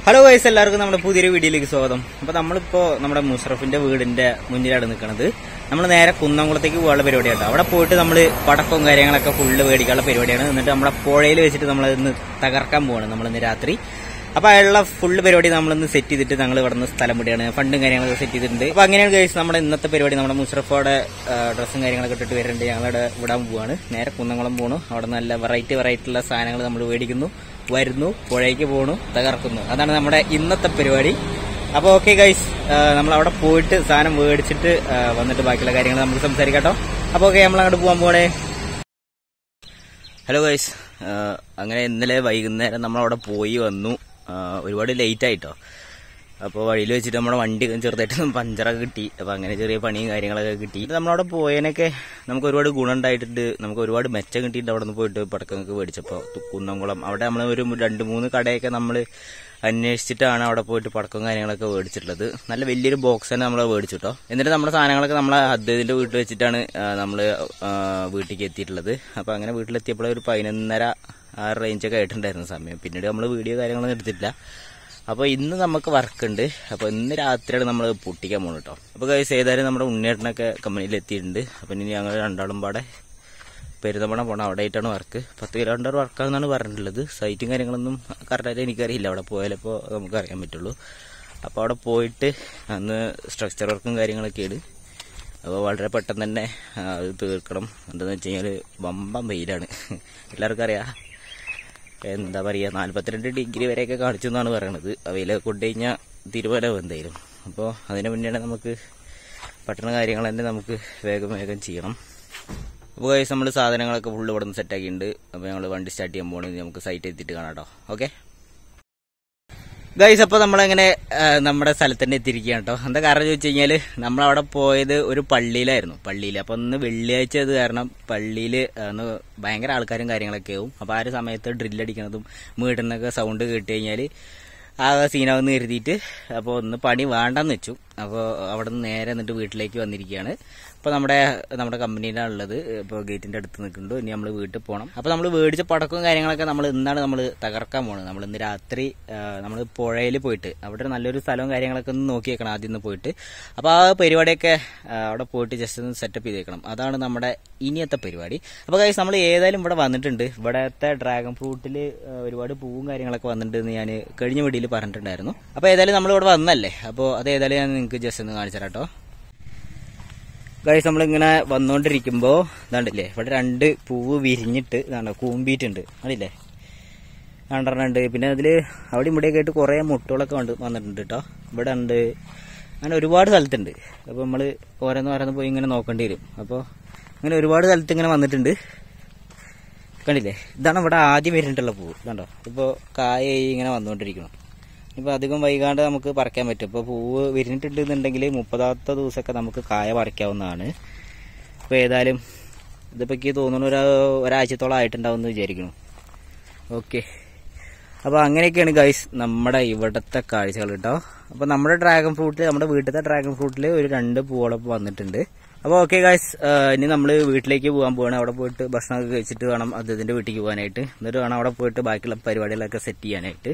Hello വയസ്സ് എല്ലാവർക്കും നമ്മുടെ പുതിയൊരു വീഡിയോയിലേക്ക് സ്വാഗതം അപ്പൊ നമ്മളിപ്പോ നമ്മുടെ മുഷറഫിന്റെ വീടിന്റെ മുന്നിലാണ് നിൽക്കുന്നത് നമ്മൾ നേരെ കുന്നംകുളത്തേക്ക് പോകാനുള്ള പരിപാടിയാണ് അവിടെ പോയിട്ട് നമ്മൾ പടക്കവും കാര്യങ്ങളൊക്കെ ഫുള്ള് മേടിക്കാനുള്ള പരിപാടിയാണ് എന്നിട്ട് നമ്മുടെ പുഴയിൽ വെച്ചിട്ട് നമ്മൾ ഇന്ന് തകർക്കാൻ പോവാണ് നമ്മൾ ഇന്ന് രാത്രി അപ്പൊ അതിനുള്ള ഫുള്ള് പരിപാടി നമ്മളിന്ന് സെറ്റ് ചെയ്തിട്ട് ഞങ്ങൾ ഇവിടെ നിന്ന് സ്ഥലം വിടുകയാണ് ഫണ്ടും കാര്യങ്ങളൊക്കെ സെറ്റ് ചെയ്തിട്ടുണ്ട് അപ്പൊ അങ്ങനെയാണ് കഴിച്ച് നമ്മുടെ ഇന്നത്തെ പരിപാടി നമ്മുടെ മുഷറഫോടെ ഡ്രസ്സും കാര്യങ്ങളൊക്കെ ഇട്ടിട്ട് വരുന്നുണ്ട് ഞങ്ങളവിടെ വിടാൻ പോവാണ് നേരെ കുന്നംകുളം പോണു അവിടെ നല്ല വെറൈറ്റി വെറൈറ്റി ഉള്ള സാധനങ്ങൾ നമ്മൾ മേടിക്കുന്നു വരുന്നു പുഴയ്ക്ക് പോണു തകർക്കുന്നു അതാണ് നമ്മുടെ ഇന്നത്തെ പരിപാടി അപ്പോൾ ഓക്കെ ഗൈസ് നമ്മൾ അവിടെ പോയിട്ട് സാധനം മേടിച്ചിട്ട് ആ, വന്നിട്ട് ബാക്കിയുള്ള കാര്യങ്ങൾ നമുക്ക് സംസാരിക്കാം കേട്ടോ അപ്പോൾ ഓക്കെ നമ്മൾ അങ്ങോട്ട് പോകാൻ പോണേ ഹലോ ഗൈസ് അങ്ങനെ ഇന്നലെ വൈകുന്നേരം നമ്മൾ അവിടെ പോയി വന്നു ആ, ഒരുപാട് ലേറ്റ് ആയിട്ടോ അപ്പോൾ വഴിയിൽ വെച്ചിട്ട് നമ്മുടെ വണ്ടി ചെറുതായിട്ട് പഞ്ചറൊക്കെ കിട്ടി അപ്പോൾ അങ്ങനെ ചെറിയ പണിയും കാര്യങ്ങളൊക്കെ കിട്ടി നമ്മളവിടെ പോയതിനൊക്കെ നമുക്ക് ഒരുപാട് ഗുണം ഉണ്ടായിട്ടുണ്ട് നമുക്ക് ഒരുപാട് മെച്ചം കിട്ടിയിട്ട് അവിടെ നിന്ന് പോയിട്ട് പടക്കങ്ങൾക്ക് മേടിച്ചപ്പോൾ കുന്നംകുളം അവിടെ നമ്മൾ ഒരു രണ്ട് മൂന്ന് കടയൊക്കെ നമ്മൾ അന്വേഷിച്ചിട്ടാണ് അവിടെ പോയിട്ട് പടക്കവും കാര്യങ്ങളൊക്കെ മേടിച്ചിട്ടുള്ളത് നല്ല വലിയൊരു ബോക്സ് തന്നെ നമ്മൾ മേടിച്ചു കേട്ടോ എന്നിട്ട് നമ്മുടെ സാധനങ്ങളൊക്കെ നമ്മളെ അദ്ദേഹത്തിന്റെ വീട്ടിൽ വെച്ചിട്ടാണ് നമ്മൾ വീട്ടിലേക്ക് എത്തിയിട്ടുള്ളത് അപ്പോൾ അങ്ങനെ വീട്ടിലെത്തിയപ്പോൾ ഒരു പതിനൊന്നര ആ റേഞ്ചൊക്കെ ആയിട്ടുണ്ടായിരുന്ന സമയം പിന്നീട് നമ്മൾ വീഡിയോ കാര്യങ്ങളൊന്നും എടുത്തിട്ടില്ല അപ്പോൾ ഇന്ന് നമുക്ക് വർക്ക് ഉണ്ട് അപ്പോൾ ഇന്ന് രാത്രിയാണ് നമ്മൾ പൊട്ടിക്കാൻ പോകുന്നത് കേട്ടോ അപ്പോൾ കൈസ് ഏതായാലും നമ്മുടെ ഉണ്ണേട്ടനൊക്കെ കമ്പനിയിൽ എത്തിയിട്ടുണ്ട് അപ്പം ഇനി ഞങ്ങൾ രണ്ടാളും പാടെ പെരുന്തമണ പോകണം അവിടെ ആയിട്ടാണ് വർക്ക് പത്ത് കിലോമീറ്റർ വർക്കാണെന്നാണ് പറഞ്ഞിട്ടുള്ളത് സൈറ്റും കാര്യങ്ങളൊന്നും കറക്റ്റായിട്ട് എനിക്കറിയില്ല അവിടെ പോയാലപ്പോൾ നമുക്ക് അറിയാൻ പറ്റുള്ളൂ അപ്പോൾ അവിടെ പോയിട്ട് അന്ന് സ്ട്രക്ചർ വർക്കും കാര്യങ്ങളൊക്കെയാണ് അപ്പോൾ വളരെ പെട്ടെന്ന് തന്നെ ആ, അത് തീർക്കണം എന്താണെന്ന് വെച്ച് കഴിഞ്ഞാൽ വമ്പം വെയിലാണ് എല്ലാവർക്കും അറിയാം എന്താ പറയുക നാല്പത്തിരണ്ട് ഡിഗ്രി വരെയൊക്കെ കാണിച്ചു എന്നാണ് പറയണത് അവയിലൊക്കെ കൊണ്ടു കഴിഞ്ഞാൽ തീരുമാനമാവും എന്തായാലും അപ്പോൾ അതിന് മുന്നേ നമുക്ക് പട്ടണ കാര്യങ്ങൾ തന്നെ നമുക്ക് വേഗം വേഗം ചെയ്യണം അപ്പോൾ കഴിച്ച് നമ്മൾ സാധനങ്ങളൊക്കെ ഫുള്ള് ഇവിടെ നിന്ന് സെറ്റാക്കിയിട്ടുണ്ട് അപ്പോൾ ഞങ്ങൾ വണ്ടി സ്റ്റാർട്ട് ചെയ്യാൻ പോകണമെങ്കിൽ നമുക്ക് സൈറ്റ് എത്തിയിട്ട് കാണാം കേട്ടോ ഓക്കെ ഗൈസ് അപ്പോൾ നമ്മളങ്ങനെ ആ, നമ്മുടെ സ്ഥലത്ത് തന്നെ എത്തിയിരിക്കുകയാണ് കേട്ടോ എന്താ കാരണം ചോദിച്ചു കഴിഞ്ഞാൽ നമ്മളവിടെ പോയത് ഒരു പള്ളിയിലായിരുന്നു പള്ളിയിൽ അപ്പോൾ ഒന്ന് വെള്ളിയാഴ്ച അത് കാരണം പള്ളിയിൽ ഒന്ന് ഭയങ്കര ആൾക്കാരും കാര്യങ്ങളൊക്കെ ആവും അപ്പോൾ ആ ഒരു സമയത്ത് ഡ്രില്ലടിക്കണതും വീട്ടിൽ സൗണ്ട് കേട്ട് കഴിഞ്ഞാൽ ആ സീനാവെന്ന് കരുതിയിട്ട് അപ്പോൾ ഒന്ന് പണി വേണ്ടെന്ന് വെച്ചു അപ്പോൾ അവിടെ നിന്ന് നേരെ എന്നിട്ട് വീട്ടിലേക്ക് വന്നിരിക്കുകയാണ് ഇപ്പോൾ നമ്മുടെ നമ്മുടെ കമ്പനിയിലാണ് ഉള്ളത് ഇപ്പോൾ ഗേറ്റിൻ്റെ അടുത്ത് നിൽക്കുന്നുണ്ട് ഇനി നമ്മൾ വീട്ടിൽ പോകണം അപ്പോൾ നമ്മൾ മേടിച്ച പടക്കവും കാര്യങ്ങളൊക്കെ നമ്മൾ ഇന്നാണ് നമ്മൾ തകർക്കാൻ പോകുന്നത് നമ്മൾ ഇന്ന് രാത്രി നമ്മൾ പുഴയിൽ പോയിട്ട് അവിടെ നല്ലൊരു സ്ഥലവും കാര്യങ്ങളൊക്കെ ഒന്ന് നോക്കി വെക്കണം ആദ്യം ഒന്ന് പോയിട്ട് അപ്പോൾ ആ പരിപാടിയൊക്കെ ആ, അവിടെ പോയിട്ട് ജസ്റ്റ് ഒന്ന് സെറ്റപ്പ് ചെയ്തേക്കണം അതാണ് നമ്മുടെ ഇനിയത്തെ പരിപാടി അപ്പോൾ കൈസ് നമ്മൾ ഏതായാലും ഇവിടെ വന്നിട്ടുണ്ട് ഇവിടത്തെ ഡ്രാഗൺ ഫ്രൂട്ടിൽ ഒരുപാട് പൂവും കാര്യങ്ങളൊക്കെ വന്നിട്ടുണ്ട് എന്ന് ഞാൻ കഴിഞ്ഞ വീഡിയോയിൽ പറഞ്ഞിട്ടുണ്ടായിരുന്നു അപ്പോൾ ഏതായാലും നമ്മൾ ഇവിടെ വന്നല്ലേ അപ്പോൾ അത് ഏതായാലും ഞാൻ നിങ്ങൾക്ക് ജസ്റ്റ് ഒന്ന് കാണിച്ചു തരാം കേട്ടോ ഗൈസ് നമ്മളിങ്ങനെ വന്നുകൊണ്ടിരിക്കുമ്പോൾ ഇതാണ്ടില്ലേ ഇവിടെ രണ്ട് പൂവ് വിരിഞ്ഞിട്ട് ഇതാണ് കൂമ്പിയിട്ടുണ്ട് കണ്ടില്ലേ രണ്ടെണ്ണുണ്ട് പിന്നെ അതിൽ അവിടെ ഇവിടെയൊക്കെ ആയിട്ട് കുറേ മുട്ടുകളൊക്കെ ഉണ്ട് വന്നിട്ടുണ്ട് കേട്ടോ ഇവിടെ ഉണ്ട് അങ്ങനെ ഒരുപാട് സ്ഥലത്തുണ്ട് അപ്പോൾ നമ്മൾ ഓരോന്ന് ഓരോന്ന് പോയി ഇങ്ങനെ നോക്കേണ്ടി വരും അപ്പോൾ ഇങ്ങനെ ഒരുപാട് സ്ഥലത്ത് ഇങ്ങനെ വന്നിട്ടുണ്ട് കണ്ടില്ലേ ഇതാണ് ഇവിടെ ആദ്യം വരുന്നിട്ടുള്ള പൂവ് ഇതുണ്ടോ ഇപ്പോൾ കായായി ഇങ്ങനെ വന്നുകൊണ്ടിരിക്കണം ഇപ്പോൾ അധികം വൈകാണ്ട് നമുക്ക് പറിക്കാൻ പറ്റും ഇപ്പോൾ പൂവ് വിരിഞ്ഞിട്ടുണ്ടെന്നുണ്ടെങ്കിൽ മുപ്പതാമത്തെ ദിവസമൊക്കെ നമുക്ക് കായ പറിക്കാവുന്നതാണ് ഇപ്പോൾ ഏതായാലും ഇതിപ്പോൾ എനിക്ക് തോന്നുന്നു ഒരു ഒരാഴ്ചത്തോളം ആയിട്ടുണ്ടാവും എന്ന് വിചാരിക്കുന്നു ഓക്കെ അപ്പോൾ അങ്ങനെയൊക്കെയാണ് ഗൈസ് നമ്മുടെ ഇവിടുത്തെ കാഴ്ചകൾ കേട്ടോ അപ്പോൾ നമ്മുടെ ഡ്രാഗൺ ഫ്രൂട്ടിൽ നമ്മുടെ വീട്ടിലത്തെ ഡ്രാഗൺ ഫ്രൂട്ടിൽ ഒരു രണ്ട് പൂവോളം വന്നിട്ടുണ്ട് അപ്പോൾ ഓക്കെ ഗൈസ് ഇനി നമ്മൾ വീട്ടിലേക്ക് പോകാൻ പോവാണ് അവിടെ പോയിട്ട് ഭക്ഷണമൊക്കെ കഴിച്ചിട്ട് വേണം അദ്ദേഹത്തിൻ്റെ വീട്ടിലേക്ക് പോകാനായിട്ട് എന്നിട്ട് വേണം അവിടെ പോയിട്ട് ബാക്കിയുള്ള പരിപാടികളൊക്കെ സെറ്റ് ചെയ്യാനായിട്ട്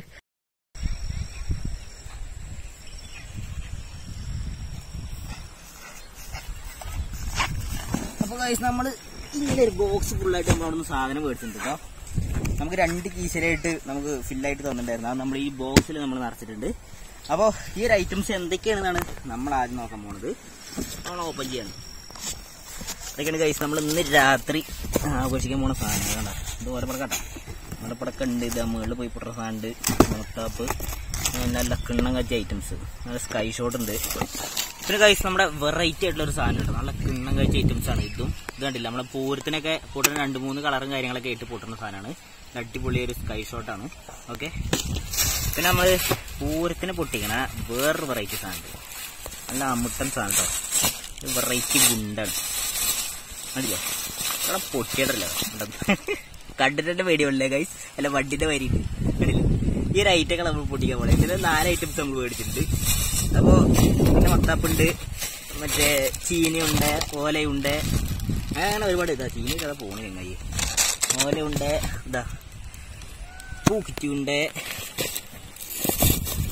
അപ്പോൾ ഗൈസ് നമ്മൾ ഇങ്ങനെ ഒരു ബോക്സ് ഫുള്ളായിട്ട് നമ്മൾ അവിടെ സാധനം മേടിച്ചിട്ടുണ്ട് കേട്ടോ നമുക്ക് രണ്ട് കീശലായിട്ട് നമുക്ക് ഫില്ലായിട്ട് തന്നിട്ടുണ്ടായിരുന്നു അത് നമ്മൾ ഈ ബോക്സിൽ നമ്മൾ നിറച്ചിട്ടുണ്ട് അപ്പോൾ ഈ ഒരു ഐറ്റംസ് എന്തൊക്കെയാണെന്നാണ് നമ്മൾ ആദ്യം നോക്കാൻ പോണത് നമ്മൾ ഓപ്പൺ ചെയ്യണം അതൊക്കെയാണ് കഴിച്ച് നമ്മൾ ഇന്ന് രാത്രി ആഘോഷിക്കാൻ പോണ സാധനങ്ങൾ കണ്ടോ ഇത് ഓരോ പടക്കട്ടോ നമ്മുടെ പടക്കം ഉണ്ട് ഇത് മുകളിൽ പോയി പൊട്ടുന്ന സാധനമുണ്ട് നോട്ടാപ്പ് നല്ല കിണ്ണം കച്ച ഐറ്റംസ് നല്ല സ്കൈ ഷോട്ട് ഉണ്ട് പിന്നെ കഴിച്ച് നമ്മുടെ വെറൈറ്റി ആയിട്ടുള്ള ഒരു സാധനം ഉണ്ട് നല്ല കിണ്ണം കഴിച്ച ഐറ്റംസ് ആണ് ഇതും ഇത് കണ്ടില്ല നമ്മളെ പൂരത്തിനൊക്കെ പൊട്ടുന്ന രണ്ട് മൂന്ന് കളറും കാര്യങ്ങളൊക്കെ ആയിട്ട് പൊട്ടുന്ന സാധനമാണ് ഇത് അടിപൊളി ഒരു സ്കൈ ഷോട്ടാണ് ഓക്കെ പിന്നെ നമ്മൾ പൂരത്തിന് പൊട്ടിക്കണ വേറൊരു വെറൈറ്റി സാധനം നല്ല അമുട്ടൻ സാധനം കേട്ടോ വെറൈറ്റി ഗുണ്ടാണ് മതിയോ ഇവിടെ പൊട്ടിയതല്ലോ കണ്ടിട്ട് പേടിയുള്ളേ ഗൈസ് അല്ല വണ്ടിന്റെ വരിയുണ്ട് കണ്ടില്ലേ ഈ ഒരു ഐറ്റങ്ങൾ നമ്മൾ പൊട്ടിക്കാൻ പോണേ ഇതിന് നാല് ഐറ്റംസ് നമ്മൾ മേടിച്ചിട്ടുണ്ട് അപ്പോ പിന്നെ മത്താപ്പുണ്ട് മറ്റേ ചീനിയുണ്ട് ഓലയുണ്ട് അങ്ങനെ ഒരുപാട് ഇതാ ചീനി കഥ പോണേ ചങ്ങായി ഓലയുണ്ട് ഇതാ പൂക്കിറ്റുണ്ട്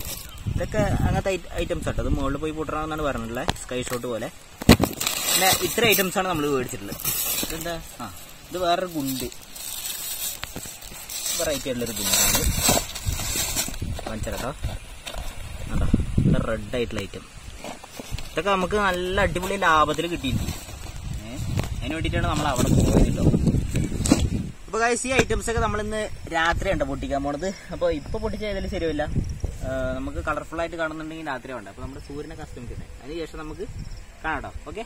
ഇതൊക്കെ അങ്ങനത്തെ ഐറ്റംസ് ആട്ടോ അത് മുകളിൽ പോയി പൊട്ടണമെന്നാണ് പറഞ്ഞിട്ടുള്ളത് സ്കൈ ഷോട്ട് പോലെ പിന്നെ ഇത്ര ഐറ്റംസ് ആണ് നമ്മൾ മേടിച്ചിട്ടുള്ളത് ഇതെന്താ ആ ഇത് വേറൊരു ഗുണ്ട് വെറൈറ്റി ആയിട്ടുള്ളൊരു ഗുണ്ടാണ് കാണിച്ചാലോ കേട്ടോ ഇത് റെഡ് ആയിട്ടുള്ള ഐറ്റം ഇതൊക്കെ നമുക്ക് നല്ല അടിപൊളി ലാഭത്തിൽ കിട്ടിയിട്ടുണ്ട് ഏഹ് അതിന് വേണ്ടിയിട്ടാണ് നമ്മൾ അവിടെ പോയതല്ലോ അപ്പൊ guys, ഈ ഐറ്റംസ് ഒക്കെ നമ്മൾ ഇന്ന് രാത്രി ഉണ്ട് പൊട്ടിക്കാൻ പോണത് അപ്പോൾ ഇപ്പൊ പൊട്ടിച്ച ഏതായാലും ശരിയല്ല നമുക്ക് കളർഫുൾ ആയിട്ട് കാണുന്നുണ്ടെങ്കിൽ രാത്രി വേണ്ട അപ്പൊ നമ്മുടെ സൂര്യനെ കസ്റ്റമിക്കുന്നത് അതിന് ശേഷം നമുക്ക് കാണാം ഓക്കെ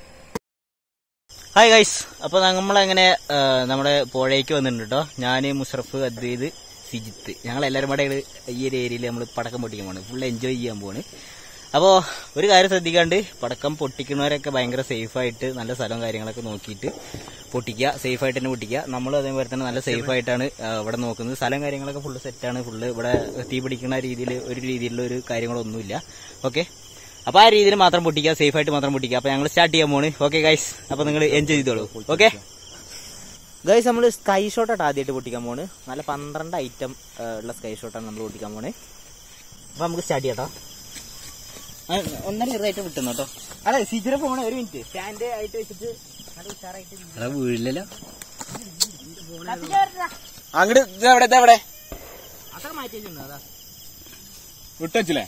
ഹായ് ഗൈസ് അപ്പൊ നമ്മളങ്ങനെ ആ, നമ്മുടെ പുഴയ്ക്ക് വന്നിട്ടുണ്ട് കേട്ടോ ഞാൻ മുഷറഫ് അദ്വൈത് സിജിത്ത് ഞങ്ങൾ എല്ലാവരും കൂടെ ഇവിടെ ഈ ഒരു ഏരിയയിൽ നമ്മൾ പടക്കം പൊട്ടിക്കാൻ പോണ് ഫുൾ എൻജോയ് ചെയ്യാൻ പോണ് അപ്പോൾ ഒരു കാര്യം ശ്രദ്ധിക്കാണ്ട് പടക്കം പൊട്ടിക്കുന്നവരൊക്കെ ഭയങ്കര സേഫായിട്ട് നല്ല സ്ഥലവും കാര്യങ്ങളൊക്കെ നോക്കിയിട്ട് പൊട്ടിക്കുക സേഫായിട്ട് തന്നെ പൊട്ടിക്കുക നമ്മൾ അതേപോലെ തന്നെ നല്ല സേഫായിട്ടാണ് ആ, ഇവിടെ നോക്കുന്നത് സ്ഥലം കാര്യങ്ങളൊക്കെ ഫുള്ള് സെറ്റാണ് ഫുള്ള് ഇവിടെ തീ പിടിക്കുന്ന രീതിയിൽ ഒരു രീതിയിലുള്ള ഒരു കാര്യങ്ങളൊന്നുമില്ല ഓക്കെ അപ്പൊ ആ രീതിയിൽ മാത്രം പൊട്ടിക്കുക സേഫ് ആയിട്ട് മാത്രം പൊട്ടിക്കുക അപ്പൊ ഞങ്ങൾ സ്റ്റാർട്ട് ചെയ്യാൻ പോണ് ഓക്കെ ഗൈസ് അപ്പൊ നിങ്ങൾ എൻജോയ് ചെയ്തോളൂ ഓക്കെ ഗൈസ് നമ്മൾ സ്കൈ ഷോട്ടാണ് ആദ്യമായിട്ട് പൊട്ടിക്കാൻ പോണ് നല്ല പന്ത്രണ്ട് ഐറ്റം ഉള്ള സ്കൈ ഷോട്ടാണ് നമ്മൾ പൊട്ടിക്കാൻ പോണ് അപ്പൊ നമുക്ക് സ്റ്റാർട്ട് ചെയ്യാം കേട്ടോ ഒന്നര ചെറുതായിട്ട് വിട്ടുന്നു കേട്ടോ അതെ സീച്ചറെ പോണ ഒരു മിനിറ്റ് സ്റ്റാൻഡ് ആയിട്ട് വെച്ചിട്ട് നല്ല ഉഷാറായിട്ട് വീഴില്ലല്ലോ കത്തിച്ചാ അങ്ങോട്ട് ഇതെവിടെ ഇതെവിടെ അതൊക്കെ മാറ്റി വെച്ചിട്ടുണ്ട് അതാ വിട്ടുവച്ചില്ലേ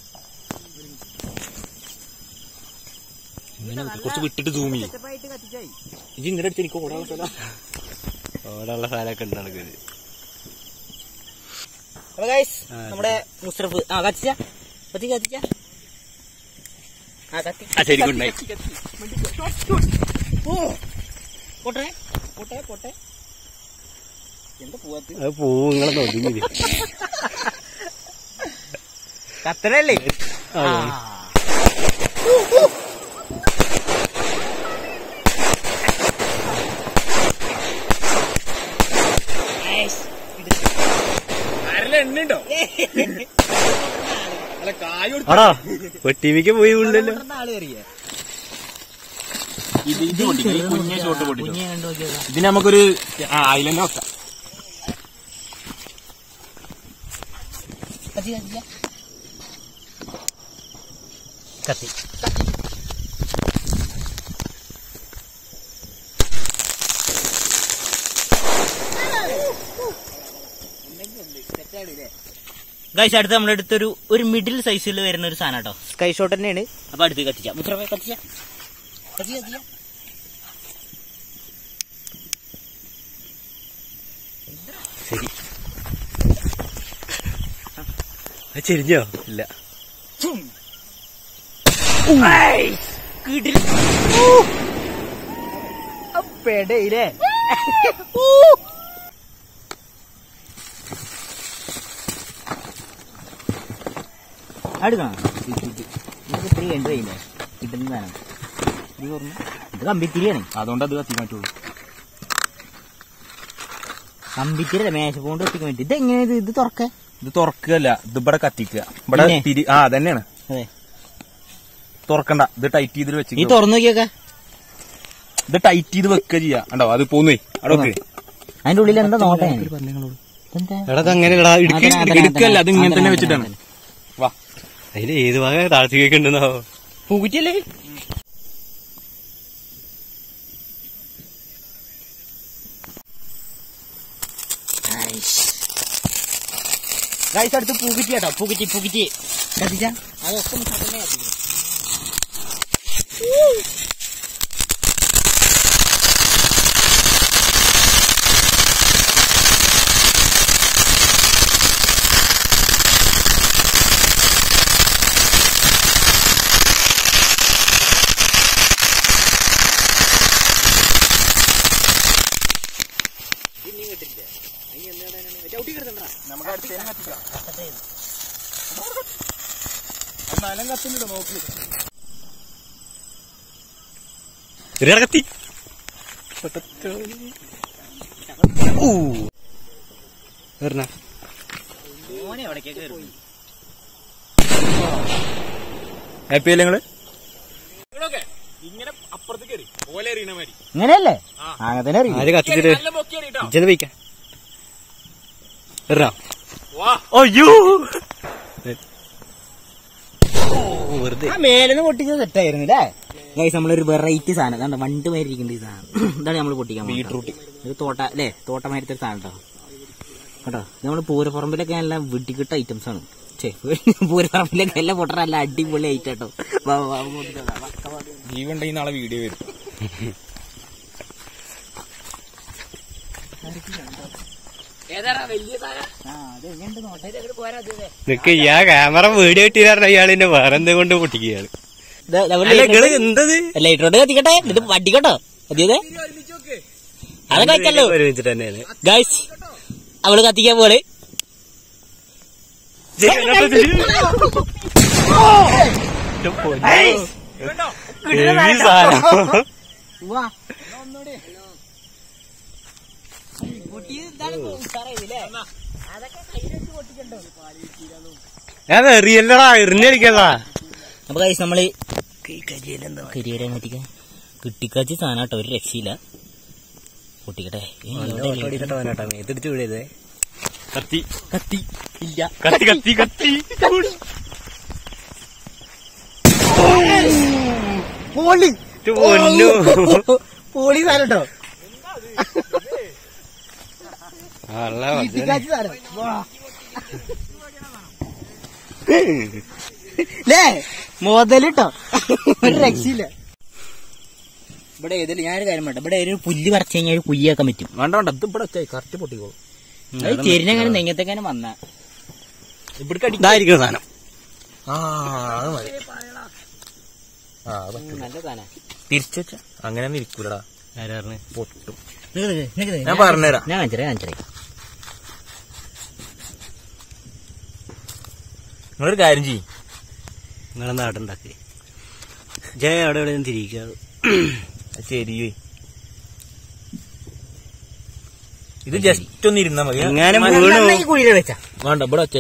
കുറച്ച് വിട്ടിട്ട് സൂം ചെയ്യും സെറ്റപ്പായിട്ട് കത്തിച്ചായി ഇത് ഇങ്ങോട്ട് അടിച്ച് എനിക്ക് ഓടാനുള്ള സ്ഥലം ഓടാനുള്ള സ്ഥലമൊക്കെ ഉണ്ടാണ് അപ്പൊ ഗൈസ് ആ, നമ്മുടെ മുസ്തഫ് ആ കത്തിച്ച കത്തി കത്തിച്ച ആ കത്തി ആ ശരിക്കും ഉണ്ടായി ഓ പോട്ടെ പോട്ടെ പോട്ടെ എന്താ പോവാത്ത അത് പോവും നിങ്ങളെ നോക്കി കത്തലല്ലേ ആ. എണ്ണുണ്ടോ അല്ല കായ ആടാ വെട്ടിമിക്ക് പോയി ഉണ്ടല്ലോ ആള് കയറിയ ഇത് ഇത് പൊട്ടിക്കും ഈ കുഞ്ഞ ഷോട്ട് പൊട്ടിക്കും കുഞ്ഞെ കണ്ടു നോക്കിയതാ ഇതിന് നമുക്കൊരു ആ അതിലെന്നെ വെക്കാം കത്തി കത്തിച്ച കത്തി ഗൈസ് അടുത്ത് നമ്മുടെ അടുത്തൊരു ഒരു മിഡിൽ സൈസിൽ വരുന്ന ഒരു സാധനം കേട്ടോ സ്കൈ ഷോട്ട് തന്നെയാണ് അപ്പൊ അടുത്ത് കത്തിച്ച മുത്രമേ കത്തിച്ച കത്തി കത്തിച്ച ചെരിഞ്ഞോ ഇല്ല കിടിൽ പെടയില്ലേ അടുക്കണം നമുക്ക് ഇത്തിരി കണ്ടു കഴിഞ്ഞേ കിട്ടുന്നതാണ് ഇത് പറഞ്ഞു ഇത് കമ്പിത്തിരിയാണ് അതുകൊണ്ട് അത് കത്തി മാറ്റുള്ളൂ കമ്പിത്തിരി മേശ കൊണ്ട് ഒട്ടിക്കാൻ പറ്റും ഇത് എങ്ങനെ ഇത് ഇത് തുറക്ക ഇത് തുറക്കുകയല്ല ഇത് ഇവിടെ കത്തിക്കുക ഇവിടെ പിന്നെ? തിരി ആ അതന്നെയാണ് അതെ തുറക്കണ്ട ഇത് ടൈറ്റ് ചെയ്തിട്ട് ഈ വെച്ച് തുറന്നു നോക്കിയൊക്കെ ഇത് ടൈറ്റ് ചെയ്ത് വെക്കുക ചെയ്യാ കണ്ടോ അത് പോന്നേ അവിടെ വെക്ക്. അതിന്റെ ഉള്ളിൽ എന്താ നോട്ടേ എന്താ എടാ അത് അങ്ങനെ എടാ ഇടുക്കി അതന്നെ, അതന്നെ, എടുക്കല്ല അത് ഇങ്ങനെ അതന്നെ, തന്നെ അതന്നെ, വെച്ചിട്ടാണ് അതന്നെ. വാ അതിൽ ഏത് ഭാഗം താഴ്ചയൊക്കെ ഉണ്ടെന്നോ പൂറ്റിയല്ലേ ഗൈസ് അടുത്ത് പൂക്കിറ്റി കേട്ടോ പൂക്കിറ്റി പൂക്കിറ്റി കത്തിച്ച അതൊക്കെ ഒന്ന് സഡനെ കത്തിക്കണം നമുക്ക് അടുത്തേനെ കത്തിക്കാം നനം കത്തുന്നുണ്ടോ നോക്ക് ഒരു കത്തി വരണ മോനെ എവിടേക്കൊക്കെ കയറി ഹാപ്പി അല്ലേ നിങ്ങള് ഇങ്ങനെ അപ്പുറത്ത് കയറി ഓല എറിയണ മാതിരി ഇങ്ങനെയല്ലേ അങ്ങനെ തന്നെ അറിയും ആര് കത്തിച്ചിട്ട് നല്ല പൊക്കി എറിയട്ടോ ഇജ്ജത് പോയിക്ക വരണ വാ അയ്യോ വെറുതെ ആ മേലെന്ന് പൊട്ടിച്ചത് സെറ്റായിരുന്നു അല്ലേ ഗൈസ് നമ്മളൊരു വെറൈറ്റി സാധനം അതാണ് വണ്ട് മാതിരി ഇരിക്കേണ്ട ഈ സാധനം ഇതാണ് നമ്മൾ പൊട്ടിക്കാൻ ബീട്രൂട്ട് ഇത് തോട്ട അല്ലേ തോട്ടമാരത്തെ സാധനം കേട്ടോ കേട്ടോ നമ്മൾ പൂരപ്പറമ്പിലൊക്കെ നല്ല വെട്ടിക്കിട്ട ഐറ്റംസ് ആണ് ഛേ പൂരപ്പറമ്പിലൊക്കെ എല്ലാം പൊട്ടണ നല്ല അടിപൊളി ഐറ്റം കേട്ടോ വാ, വാ, വാ, പൊട്ടിച്ചോ, വാ, വാ, വാ. ജീവുണ്ടെങ്കിൽ നാളെ വീഡിയോ വരും ആ, അത് എങ്ങനെയുണ്ട് നോട്ടെ? ഇത് അങ്ങോട്ട് പോരാ, ഇത് ഇതേ. നിക്ക് ആ ക്യാമറ വീഡിയോ കിട്ടിയായിരുന്നു ഇയാളിന്റെ വേറെ എന്തും കൊണ്ട് പൊട്ടിക്കുകയാണ് ഇത് double അല്ല light നിങ്ങള് ഉണ്ട്. എന്തത് ലൈറ്റ് കൊണ്ട് കത്തിക്കട്ടെ എന്നിട്ട് വട്ടിക്കട്ടോ അതെ അതൊക്കെ വെച്ചല്ലോ ഒരുമിച്ചിട്ട് തന്നെയാണ് ഗൈസ് അവള് കത്തിക്കാൻ പോലെ ഹെവി സാധനം ഞാൻ എറിയല്ലടാ എറിഞ്ഞടിക്കടാ അപ്പൊ ഗൈസ് നമ്മള് കരിയരം കത്തിക്കാൻ കിട്ടിക്കാച്ചി സാധനം കേട്ടോ ഒരു രക്ഷയില്ല പൊട്ടിക്കട്ടെ ഏ, എവിടെ ഇല്ലേ? എത്തിടിച്ചു വിടരുതേ കത്തി കത്തി ഇല്ല കത്തി കത്തി കത്തി പോളി ഇത് പൊന്നു പോളി സാധനം കേട്ടോ നല്ല കിട്ടിക്കാച്ചി സാധനം ലേ മുതലിട്ടോ ഒരു രക്ഷയില്ല ഇവിടെ ഏതില് ഞാനൊരു കാര്യം വേണ്ട ഇവിടെ ഒരു പുല്ല് പറിച്ചു കഴിഞ്ഞാൽ ഒരു കുയ്യാക്കാൻ പറ്റും വേണ്ട വേണ്ട ഇത് ഇവിടെ വെച്ചായി കറക്റ്റ് പൊട്ടിക്കോളും അത് ചെരിഞ്ഞങ്ങനെ നെങ്ങത്തെങ്ങനെ വന്ന ഇവിടെ ഇതായിരിക്കും സാധനം ആ അത് മതി ആ അത് നല്ല സാധനം തിരിച്ചു വെച്ച അങ്ങനെ ഇരിക്കൂലടാ ആരാ പറഞ്ഞെ? പൊട്ടും നിക്ക് നിക്ക് നിക്ക് നിക്ക്. ഞാൻ പറഞ്ഞുതരാം. ഞാൻ കാണിച്ചേ കാണിച്ചേ നിങ്ങളൊരു കാര്യം ചെയ്യും നിങ്ങളെ നാടുണ്ടാക്കി ജയ അവിടെ എവിടെ തിരിക്കുക ശരി ഇത് ജസ്റ്റ് ഒന്ന് ഇരുന്നാ മതി എങ്ങാനും വീണു കുഴിയിൽ വെച്ചാ വേണ്ട ഇവിടെ വെച്ചേ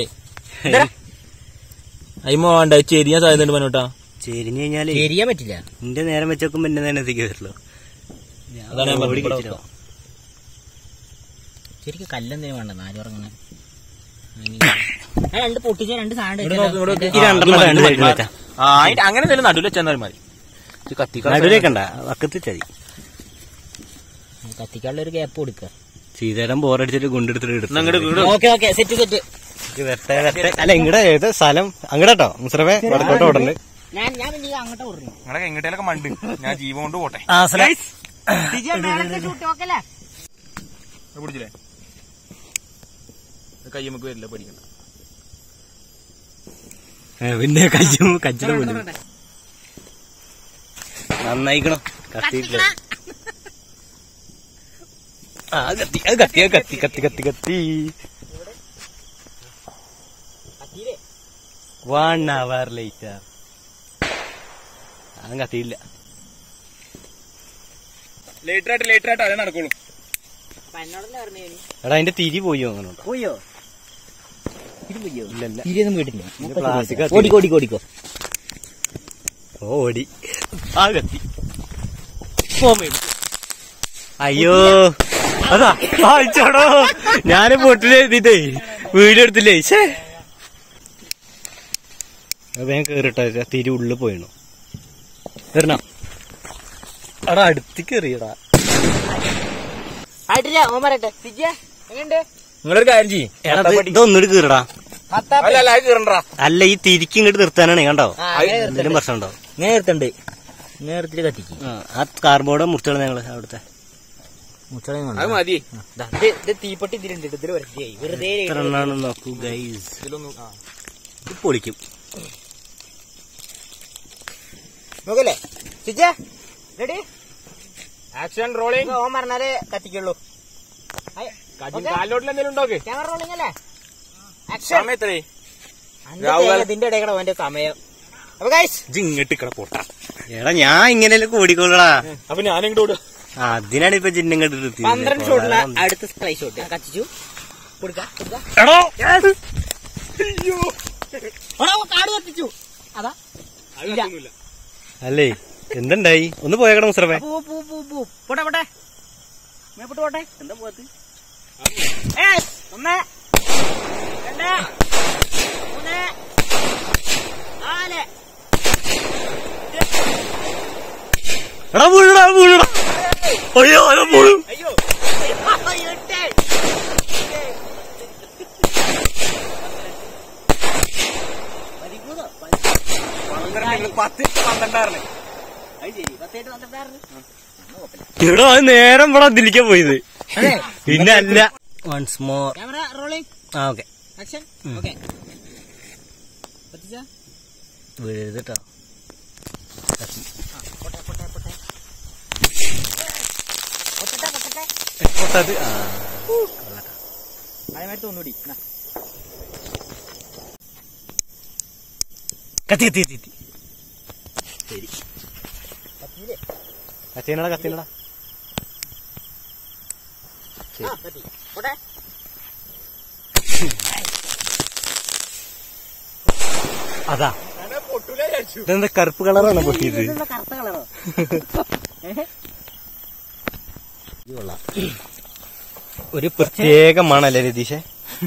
അയ്മ വേണ്ട ചെരിയാൻ സാധ്യത പറഞ്ഞോട്ടാ ചെരിഞ്ഞു കഴിഞ്ഞാല് ശരിയാൻ പറ്റില്ല എന്റെ നേരം വെച്ചോക്കുമ്പോ എന്നെ തന്നെ എത്തിക്ക് വരുള്ളൂ അതാണ് ഞാൻ ഓടി പറഞ്ഞത്. കളിച്ചിട്ടോ. ശരിക്കും കല്ലെന്തേലും വേണ്ട നാല് പറഞ്ഞ രണ്ട് പൊട്ടിച്ച രണ്ട് സാധനം ഇവിടെ നോക്ക്, ഇവിടെ നോക്ക്. ഈ രണ്ടെണ്ണം ആ, രണ്ട് ഇത് സൈഡിൽ മതി. വെച്ചാ. ആ അതിന്റെ അങ്ങനെ എന്തെങ്കിലും നടുവിൽ വെച്ചാൽ മതി ഇത് കത്തിക്കാൻ നടുവിലേക്കണ്ട വക്കത്ത് ചതി കത്തിക്കാനുള്ള ഒരു ഗ്യാപ്പ് കൊടുക്കുക സീതേടം ബോറടിച്ചിട്ട് കൊണ്ടെടുത്തിട്ട് എടുത്തു അങ്ങോട്ട് വീട് ഓക്കെ ഓക്കെ സെറ്റ് സെറ്റ് ഇത് വരട്ടെ വരട്ടെ അല്ല ഇങ്ങടെ ഏത് സ്ഥലം അങ്ങടട്ടോ മുസ്രഫെ വടക്കോട്ട് ഓടണ്ട് ഞാൻ ഞാൻ പിന്നെ അങ്ങോട്ട് ഓടുന്നു നിങ്ങളെ എങ്ങോട്ടേലൊക്കെ മണ്ട് ഞാൻ ജീവൻ കൊണ്ട് പോട്ടെ ഇത് പിടിച്ചില്ലേ കയ്യമ്മക്ക് വരില്ല പഠിക്കണ്ട പിന്നെ കജ്ജും കജ്ജിന് പോലും നന്നായിക്കണം കത്തിയിട്ടില്ല ആ അത് കത്തി അത് കത്തി അത് കത്തി കത്തി കത്തി കത്തി വൺ അവർ ലേറ്റർ അത് കത്തിയില്ല ലേറ്റർ ആയിട്ട് ലേറ്റർ ആയിട്ട് അതേ നടക്കുള്ളൂ എന്നോടല്ലേ പറഞ്ഞു എടാ അതിന്റെ തിരി പോയി അങ്ങനെയുണ്ടോ പോയോ ഇത് പോയോ ഇല്ലല്ല തിരിയൊന്നും വീട്ടില്ല ഇത് plastic ആ ഓടിക്കോ ഓടിക്കോ ഓടിക്കോ ഓടി ആ കത്തി അയ്യോ അതാ വായിച്ചോടോ ഞാന് പൊട്ടില് എഴുതിട്ടേ വീഡിയോ എടുത്തില്ലേ ശേ വേഗം കേറിട്ടെ തിരി ഉള്ളിൽ പോയിണോ കേറണോ എടാ അടുത്തേക്ക് എറിയടാ ആയിട്ടില്ല ഓൻ പറയട്ടെ സിജ എങ്ങണ്ട് നിങ്ങളൊരു കാര്യം ചെയ്യും എടാ ഇത് ഇതൊന്നുകൂടി കീറടാ അല്ല അല്ല അത് കീറണ്ടാ അല്ല ഈ തിരിക്ക് ഇങ്ങോട്ട് നിർത്താനാണ് കണ്ടോ ആ, എന്തെങ്കിലും പ്രശ്നമുണ്ടോ നേരത്തുണ്ട് നേരത്തിൽ കത്തിക്ക് ആ, ആ കാർബോർഡ് മുറിച്ചാണ് ഞങ്ങള് അവിടുത്തെ അത് മതി ഇത് തീപ്പെട്ടി ഇതിലുണ്ട് ഇതിൽ വരട്ടിയായി വെറുതെ എത്ര എണ്ണാണെന്ന് നോക്കൂ ഗൈസ് ഇതിലൊന്നും ആ. ഇത് പൊളിക്കും നോക്കല്ലേ സിജ റെഡി ആക്ഷൻ റോളിംഗ് ഓൻ പറഞ്ഞാലേ കത്തിക്കുള്ളൂ കാലിലോട്ടിൽ എന്തെങ്കിലും ഉണ്ടോക്ക് ക്യാമറ റോളിംഗ് അല്ലേ സമയം എത്രേ ഇതിന്റെ ഇടയ്ക്കട അവന്റെ സമയം അപ്പൊ ഗൈസ് ഇജ്ജ് ഇങ്ങോട്ട് ഇക്കട പോട്ട എടാ ഞാൻ ഇങ്ങനെയല്ലേ ഓടിക്കോളടാ അപ്പൊ ഞാൻ ഇങ്ങോട്ട് ഓടുക അതിനാണ് ഇപ്പൊ ചിഹ്നം കണ്ടിട്ട് പന്ത്രണ്ട് ഷോട്ടില അടുത്ത സ്ട്രൈ ഷോട്ട് കത്തിച്ചു കൊടുക്കാം കൊടുക്കാം എടോ ഓടാ, ഓ, കാട് കത്തിച്ചു അതാ ഇല്ല. അല്ലേ എന്തുണ്ടായി ഒന്ന് പോയേക്കട മുസ്രഫേ പോ പോ പോ പോ പോട്ടെ പോട്ടെ മേപ്പോട്ട് പോട്ടെ എന്താ പോകത്ത് ഏ ഒന്ന് രണ്ട് മൂന്ന് നാല് എടാ വീഴടാ വീഴടാ അയ്യോ അയ്യോ വീഴും പത്ത് പന്ത്രണ്ടാറിന് ഇവിടെ അത് നേരം ഇവിടെ ദില്ലിക്കാൻ പോയത് പിന്നെ അല്ല വൺസ് മോർ ക്യാമറ റോളിംഗ് ആ ഓക്കെ ആക്ഷൻ ഓക്കെ വീഴുതട്ടോ പൊട്ടത് ആ അതേമാതിരി ഒന്നുകൂടി കത്തി കത്തി കത്തി ശരി കത്തിനടാ കത്തിനടാ അതാ പൊട്ടൂല വിചാരിച്ചു ഇതെന്താ കറുപ്പ് കളറാണ് പൊട്ടിയത് കറുത്ത കളറോ ഒരു പ്രത്യേക മണല്ലേ രതീഷേ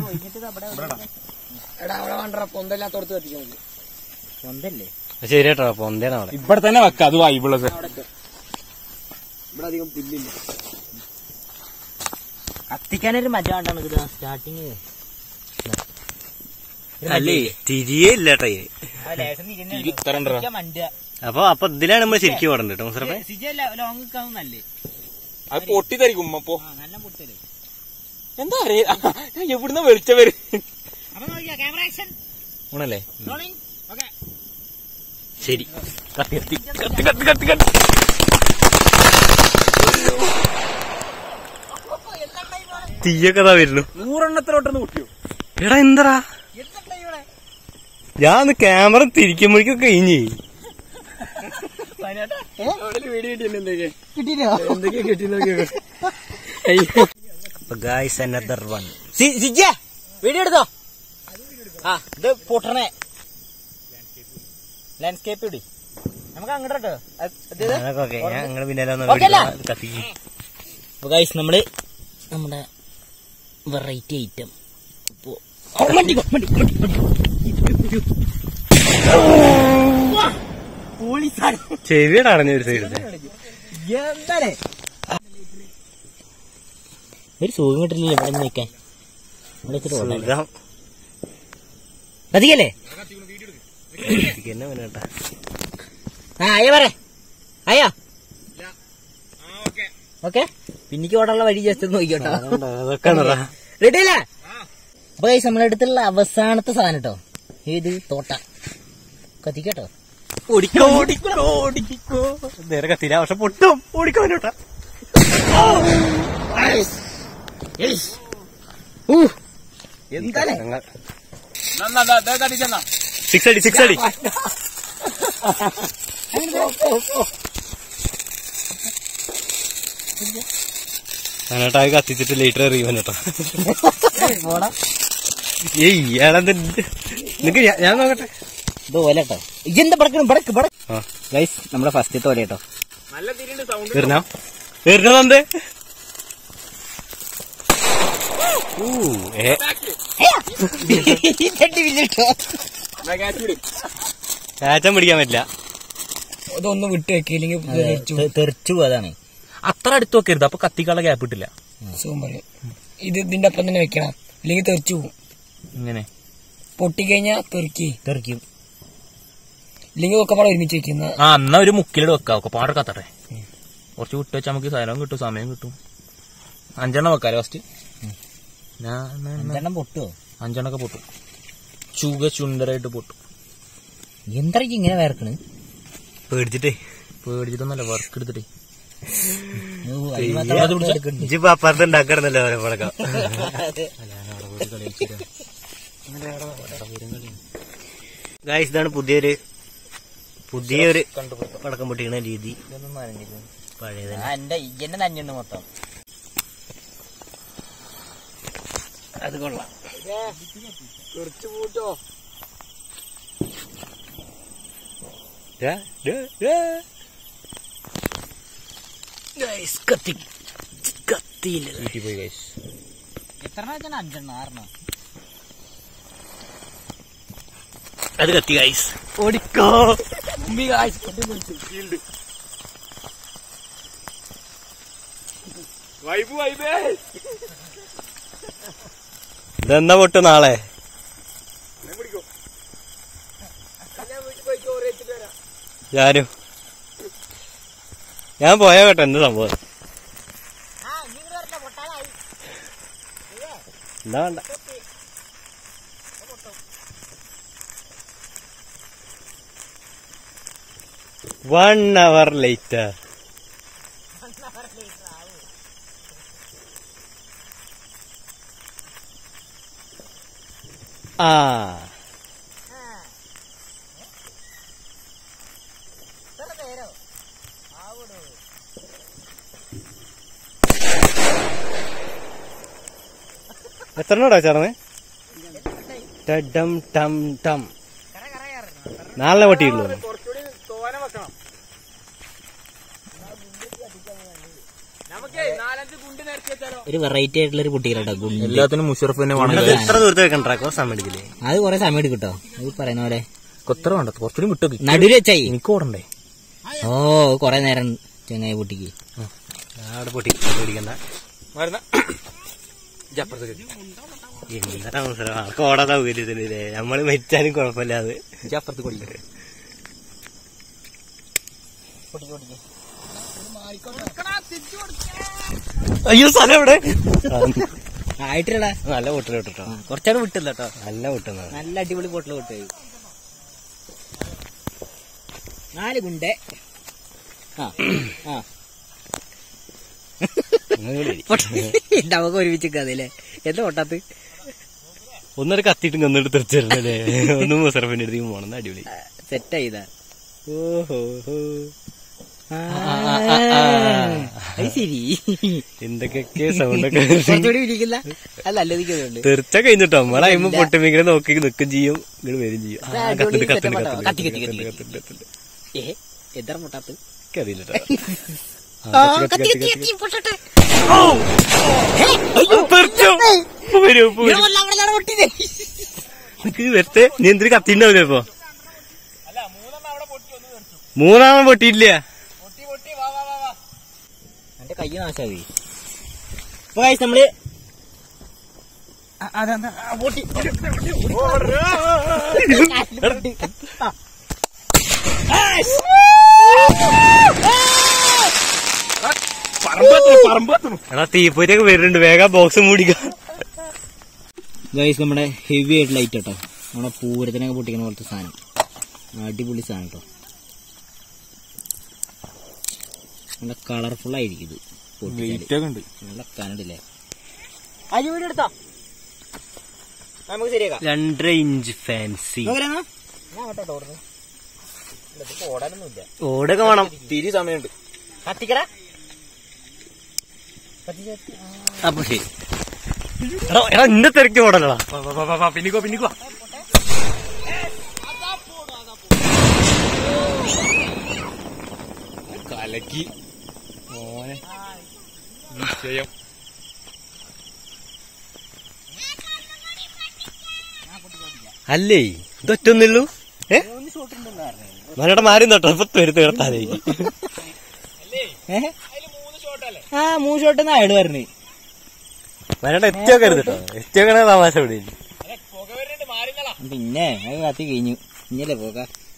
എടാ അവിടെ വേണ്ട പൊന്തല്ലാത്തോടത്ത് കത്തിക്കാൻ മതി സ്വന്തല്ലേ ശരി കേട്ടോ പൊന്തേണ് അവിടെ ഇവിടെ തന്നെ വെക്ക അത് വൈബിളത് ഇവിടെ അധികം പുല്ലില്ല കത്തിക്കാനൊരു മജ കണ്ടാണ് സ്റ്റാർട്ടിങ് അല്ലേ തിരിയേ ഇല്ല കേട്ടോ ഇത്. ഇത്ര ഉണ്ടോ അപ്പൊ അപ്പൊ ഇതിലാണ് നമ്മൾ ശരിക്കും ഓടണ്ട കേട്ടോ മുസറപ്പേ ലോങ് നിൽക്കാവും നല്ലേ അത് പൊട്ടിത്തരിക്കും അപ്പൊ ആ നല്ല പൊട്ടല് എന്താ അറിയാ എവിടുന്ന് വെളിച്ച വരും അപ്പൊ നോക്കിയാ ക്യാമറ ആക്ഷൻ ഊണല്ലേ റോളിംഗ് ഓക്കെ ശരി കത്തി കത്തി കത്തി കത്തി കത്തി കത്തി തീയൊക്കെ അതാ വരുന്നു നൂറെണ്ണത്തിലോട്ടൊന്ന് പൊട്ടിയോ എടാ എന്താ ഞാൻ ഒന്ന് ക്യാമറ തിരിക്കുമ്പോഴേക്കും കഴിഞ്ഞ് വീഡിയോ കിട്ടിയ എന്തൊക്കെ കിട്ടിയില്ലോ എന്തൊക്കെയാ കിട്ടിയെന്നൊക്കെ ഗായ്സ് അനദർ വൺ വീഡിയോ എടുത്തോ ആ ഇത് പൊട്ടണേ ലാൻഡ്സ്കേപ്പ് ഇടി നമുക്ക് അങ്ങോട്ടോ ഓക്കെ ഞാൻ നിങ്ങള് പിന്നാലെ Okay അല്ലേ? കത്തി അപ്പൊ ഗൈസ് നമ്മള് നമ്മുടെ വെറൈറ്റി ഐറ്റം ഇപ്പോ ചെവിയുടെ അടഞ്ഞ ഒരു സൈഡിൽ ഒരു സുഖം കിട്ടില്ല ഇവിടെ നിൽക്കാൻ ഇവിടെ വെച്ചിട്ട് ഓടാൻ. സുഖം കത്തിക്കല്ലേ എന്നെ വേണേട്ടാ ആ അയ്യ പറ അയ്യോ ഓക്കെ പിന്നിക്ക് ഓടാനുള്ള വഴി ജസ്റ്റ് ഒന്ന് നോക്കിയോട്ടോ അതൊക്കെ റെഡി അല്ലേ അപ്പൊ ഗൈസ് നമ്മളെ അടുത്തുള്ള അവസാനത്തെ സാധനം കേട്ടോ ഏത് തോട്ട കത്തിക്കട്ടോ ഓടിക്കോ ഓടിക്കോ ഓടിക്കോ നേരെ കത്തില്ല പക്ഷെ പൊട്ടും ഓടിക്കോ വേണേട്ടാ എന്താലേ കത്തിച്ചെന്നാ സിക്സ് അടി സിക്സ് അടി അങ്ങോട്ടാ കത്തിച്ചിട്ട് ലേറ്റർ എറിയുവാൻ കേട്ടോ ഏയ് ഇയാളെന്ത് നിനക്ക് ഞാൻ- ഞാൻ നോക്കട്ടെ ഇത് ഓല കേട്ടോ ഇജെന്താ പടക്കണം പടക്ക് പട ആ ഗൈസ് നമ്മുടെ ഫസ്റ്റത്തെ ഓല കേട്ടോ നല്ല തിരിയുണ്ട് സൗണ്ട് എറിഞ്ഞോ എറിഞ്ഞതെന്ത് ഊ, ഏ, കാറ്റം പിടിക്കാൻ പറ്റില്ല അതൊന്ന് വിട്ട് വെക്കില്ലെങ്കിൽ തെ- തെറിച്ചു പോയതാണ് അത്ര അടുത്ത് വെക്കരുത് അപ്പൊ കത്തിക്കാനുള്ള ഗ്യാപ്പ് ഇട്ടില്ല സുഖം പറയും ഇത് ഇതിന്റെ ഒപ്പം തന്നെ വെക്കണം ഇല്ലെങ്കിൽ തെറിച്ചു പോകും ഇങ്ങനെ പൊട്ടിക്കഴിഞ്ഞാ തെറിക്ക് തെറിക്കും ഇല്ലെങ്കിൽ ഒക്കെ പാടെ ഒരുമിച്ച് വെക്കുന്ന ആ എന്നാ ഒരു മുക്കിലിട് വെക്കാം ഒക്കെ പാടെ കത്തട്ടെ കുറച്ച് വിട്ട് വെച്ചാൽ നമുക്ക് സ്ഥലം കിട്ടും സമയം കിട്ടും അഞ്ചെണ്ണം വെക്കാലോ ഫസ്റ്റ് അഞ്ചെണ്ണം പൊട്ടുവോ അഞ്ചെണ്ണൊക്കെ പൊട്ടും ചുക ചുണ്ടരായിട്ട് പൊട്ടും എന്താ ഇങ്ങനെ വേർക്കണ് പേടിച്ചിട്ടേ പേടിച്ചിട്ടൊന്നല്ല വർക്ക് എടുത്തിട്ടേ ഓ, അതിന് മാത്രം അത് പിടിച്ചാ? എടുക്കണ്ട്. ഇജ്ജിപ്പോ അപ്പുറത്ത് ഉണ്ടാക്കണമെന്നല്ലോ ഓരോ പടക്കം ഗായ്സ് ഇതാണ് പുതിയൊരു പുതിയൊരു പടക്കം പൊട്ടിക്കുന്ന രീതി പഴയത് ആ, എന്റെ ഇജന്റെ നഞ്ഞുണ്ട് മൊത്തം അത് കൊള്ളാം ഗായ്സ് കത്തി കത്തിയില്ല വീട്ടിൽ പോയി കഴിച്ചു എത്ര അഞ്ചെണ്ണം ആറെണ്ണം അത് കത്തി ഗായ്സ് ഓടിക്കോ ഇതെന്നാ പൊട്ട് നാളെ ഞാനും ഞാൻ പോയാ കേട്ടോ എന്ത് സംഭവം എന്താ വേണ്ട വൺ അവർ ലേറ്റർ ആ എത്രണ്ണോടാ ചേർന്ന് ടം ടം ടം നാളെ പൊട്ടിയുള്ളൂ ഒരു വെറൈറ്റി ആയിട്ടുള്ള ഒരു പൊട്ടിയിട്ടോ ഗുണ്ട് എല്ലാത്തിനും മുഷറഫ് തന്നെ വേണം എത്ര ദൂരത്ത് വെക്കണ്ടാ കുറച്ച് സമയം എടുക്കില്ലേ അത് കൊറേ സമയം എടുക്കും കേട്ടോ അത് പറയുന്ന പോലെ കൊത്തറ വേണ്ട കുറച്ചുകൂടി വിട്ടോക്കി നടുവിൽ വെച്ചായി എനിക്ക് ഓടണ്ടേ ഓ കൊറേ നേരം ചെങ്ങായി പൊട്ടിക്ക് അവിടെ പൊട്ടി പേടിക്കണ്ട എന്താ അവസരം ആൾക്ക് ഓടാൻ സൗകര്യത്തിനില്ലേ നമ്മള് മരിച്ചാലും കുഴപ്പമില്ല അത് അപ്പുറത്ത് കൊടിക്കട്ടെ അയ്യോ സ്ഥലം എവിടെ ആയിട്ടില്ലടാ നല്ല പൊട്ടിൽ വിട്ടോ കുറച്ചാട് വിട്ടില്ല കേട്ടോ നല്ല പൊട്ടുന്നത് നല്ല അടിപൊളി പൊട്ടിൽ വിട്ടു നാല് ഗുണ്ടേ ആ ആ നമുക്ക് ഒരുമിച്ച് കഥയില്ലേ എന്താ പൊട്ടാത്ത് ഒന്നൊരു കത്തിയിട്ട് കന്നിട്ട് തെറിച്ചല്ലേ ഒന്നും മുസറഫിന്റെ അടുത്തേക്ക് പോണം അടിപൊളി സെറ്റ് ആയിതാ ഓഹോ ഹോ ആ, അത് ശരി എന്തൊക്കെ സൗണ്ട് ഒക്കെ കുറച്ചുകൂടി വിളിക്കില്ല അല്ല അല്ലതിക്കുന്നുണ്ട് തെറിച്ച കഴിഞ്ഞിട്ടോ നമ്മളെ അയിമ്പോ പൊട്ടുമിങ്ങനെ നോക്കി നിൽക്കും ചെയ്യും ഇങ്ങോട്ട് വരും ചെയ്യും ഇത് ആ, അടിപൊളി കത്തുണ്ട് കത്തുണ്ട് setup ആട്ടോ. കത്തുണ്ട് കത്തി, കത്തി, കത്തുണ്ട് കത്തി, കത്തുണ്ട് കത്തുണ്ട് ഏ എത്ര പൊട്ടാത്ത് എനിക്കറിയില്ല ട്ടോ. ആ, ആ, കത്തി, കത്തി, കത്തി, കത്തി, കത്തി, കത്തി, പൊട്ടട്ടെ. അയ്യോ, തെറിച്ചോ. ഇപ്പൊ വരൂ, ഇപ്പൊ വരൂ. ഇവിടെ വല്ല അവിടെയാണ് പൊട്ടിയത്. നിനക്ക് വരട്ടെ നീ എന്തൊരു കത്തിണ്ടാവില്ലേ ഇപ്പൊ മൂന്നാമൻ പൊട്ടിയില്ല എന്റെ കയ്യ് നാശാവി ഇപ്പൊ guys നമ്മള് ആ, അതെന്താ, ആ, പൊട്ടി. ആ. എടാ തീപ്പൊരിയൊക്കെ വരുന്നുണ്ട് വേഗം ബോക്സ് മൂടിക്ക ഗൈസ് നമ്മുടെ ഹെവി ആയിട്ട് ലൈറ്റ് കേട്ടോ നമ്മുടെ പൂരത്തിനൊക്കെ പൊട്ടിക്കുന്ന പോലത്തെ സാധനം അടിപൊളി സാധനം കേട്ടോ നല്ല കളർഫുൾ ആയിരിക്കും ഇത് പൊട്ടിച്ചാല്. ഉണ്ട് നല്ല കനടില്ലേ അരിപൊടി എടുത്തോ നമുക്ക് ശരിയാക്കാം രണ്ടര ഇഞ്ച് ഫാൻസി ഓടാനൊന്നുമില്ല ഓടൊക്കെ വേണം തിരി സമയമുണ്ട് കത്തിക്കട അപ്പൊ ശരി എടാ എടാ ഇന്ന തിരക്ക് ഓടലടാ പിന്നിക്കോ പിന്നിക്കോ കലക്കി മോനെ നിശ്ചയം അല്ലേ ഇതൊറ്റൊന്നുള്ളൂ ഏ മലയുടെ മാറി നട്ടോ ഇപ്പൊ തെരുത്ത് കിടത്താനേ ആ മൂന്ന് ഷോട്ട് അയാള് പറഞ്ഞു മലയുടെ എത്തിയൊക്കെ കേട്ടോ എത്തിയൊക്കെ തമാശ ഇവിടെ പിന്നെ അത് കത്തി കഴിഞ്ഞു ഇഞ്ഞല്ലേ പോക